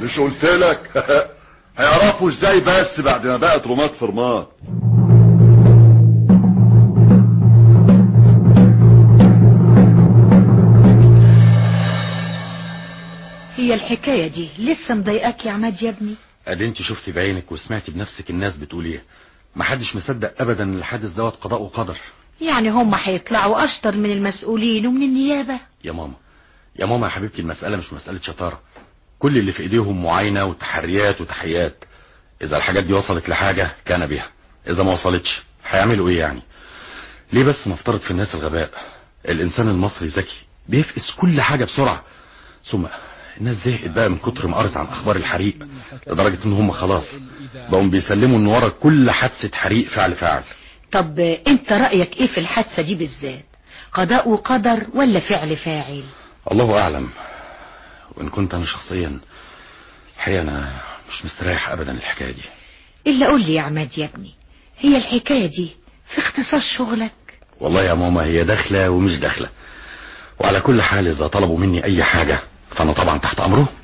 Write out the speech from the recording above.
مش قلت لك هيعرفوا ازاي بس بعد ما بقت رماد في رماد هي الحكاية دي لسه مضايقاك يا عماد يا ابني ادي انت شفتي بعينك وسمعتي بنفسك الناس بتقول ايه محدش مصدق ابدا ان الحادث دوت قضاء وقدر يعني هم هيطلعوا اشطر من المسؤولين ومن النيابة يا ماما يا ماما يا حبيبتي المسألة مش مسألة شطارة كل اللي في ايديهم معاينة وتحريات وتحيات اذا الحاجات دي وصلت لحاجة كان بها اذا ما وصلتش هيعملوا ايه يعني ليه بس نفترض في الناس الغباء الانسان المصري ذكي بيفقس كل حاجة بسرعة ثم الناس زهقت بقى من كتر ما قرت عن اخبار الحريق لدرجة ان هم خلاص بقوا بيسلموا ان ورا كل حادثة حريق فعل فاعل طب انت رأيك ايه في الحادثة دي بالذات قضاء وقدر ولا فعل فاعل الله اعلم وان كنت انا شخصيا الحقيقة انا مش مستريح ابدا الحكاية دي الا قول لي يا عماد يا ابني هي الحكاية دي في اختصاص شغلك والله يا ماما هي داخلة ومش داخلة وعلى كل حال اذا طلبوا مني اي حاجة فانا طبعا تحت امره